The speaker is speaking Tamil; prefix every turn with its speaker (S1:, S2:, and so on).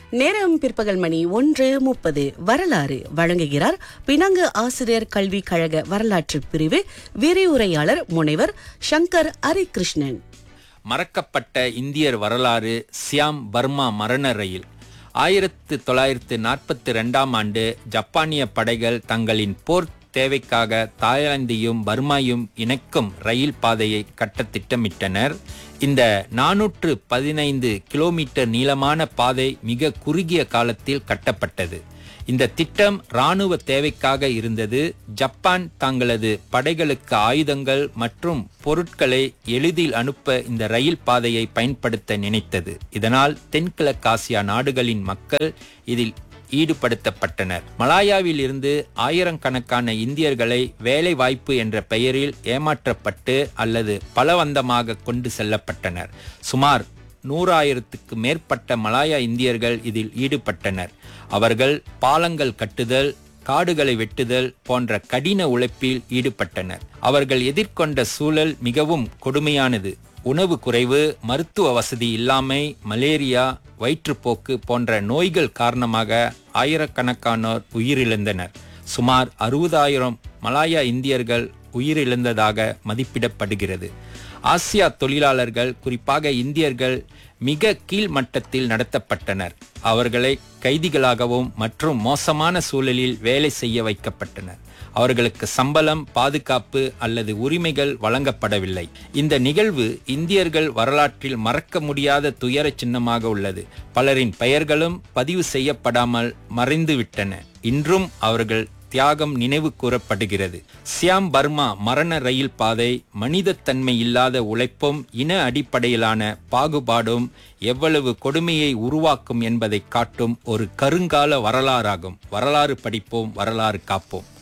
S1: நேரம் பிற்பகல் மணி ஒன்று முப்பது வரலாறு வழங்குகிறார் பினாங்கு ஆசிரியர் கல்விக் கழக வரலாற்று பிரிவு விரிவுரையாளர் முனைவர் சங்கர் ஹரிகிருஷ்ணன்
S2: மறக்கப்பட்ட இந்தியர் வரலாறு சியாம் பர்மா மரண ரயில் ஆயிரத்து தொள்ளாயிரத்து நாற்பத்தி ரெண்டாம் ஆண்டு ஜப்பானிய படைகள் தங்களின் போர் தேவைக்காக தாய்லாந்தையும் பர்மாயும் இணைக்கும் ரயில் பாதையை கட்ட திட்டமிட்டனர் இந்த நானூற்று பதினைந்து கிலோமீட்டர் நீளமான பாதை மிக குறுகிய காலத்தில் கட்டப்பட்டது இந்த திட்டம் ராணுவ தேவைக்காக இருந்தது ஜப்பான் தங்களது படைகளுக்கு ஆயுதங்கள் மற்றும் பொருட்களை எளிதில் அனுப்ப இந்த ரயில் பாதையை பயன்படுத்த நினைத்தது இதனால் தென்கிழக்காசியா நாடுகளின் மக்கள் இதில் ஈடுபடுத்தப்பட்டனர் மலாயாவில் இருந்து ஆயிரக்கணக்கான இந்தியர்களை வேலை வாய்ப்பு என்ற பெயரில் ஏமாற்றப்பட்டு அல்லது பலவந்தமாக கொண்டு செல்லப்பட்டனர் சுமார் நூறாயிரத்துக்கு மேற்பட்ட மலாயா இந்தியர்கள் இதில் ஈடுபட்டனர் அவர்கள் பாலங்கள் கட்டுதல் காடுகளை வெட்டுதல் போன்ற கடின உழைப்பில் ஈடுபட்டனர் அவர்கள் எதிர்கொண்ட சூழல் மிகவும் கொடுமையானது உணவு குறைவு மருத்துவ வசதி இல்லாமை மலேரியா வயிற்றுப்போக்கு போன்ற நோய்கள் காரணமாக ஆயிரக்கணக்கானோர் உயிரிழந்தனர் சுமார் அறுபதாயிரம் மலாயா இந்தியர்கள் உயிரிழந்ததாக மதிப்பிடப்படுகிறது ஆசியா தொழிலாளர்கள் குறிப்பாக இந்தியர்கள் மிக கீழ் மட்டத்தில் நடத்தப்பட்டனர் அவர்களை கைதிகளாகவும் மற்றும் மோசமான சூழலில் வேலை செய்ய வைக்கப்பட்டனர் அவர்களுக்கு சம்பளம் பாதுகாப்பு அல்லது உரிமைகள் வழங்கப்படவில்லை இந்த நிகழ்வு இந்தியர்கள் வரலாற்றில் மறக்க முடியாத துயர சின்னமாக உள்ளது பலரின் பெயர்களும் பதிவு செய்யப்படாமல் மறைந்துவிட்டன இன்றும் அவர்கள் தியாகம் நினைவு கூறப்படுகிறது சியாம் பர்மா மரண ரயில் பாதை மனிதத்தன்மை இல்லாத உழைப்பும் இன அடிப்படையிலான பாகுபாடும் எவ்வளவு கொடுமையை உருவாக்கும் என்பதை காட்டும் ஒரு கருங்கால வரலாறாகும் வரலாறு படிப்போம் வரலாறு காப்போம்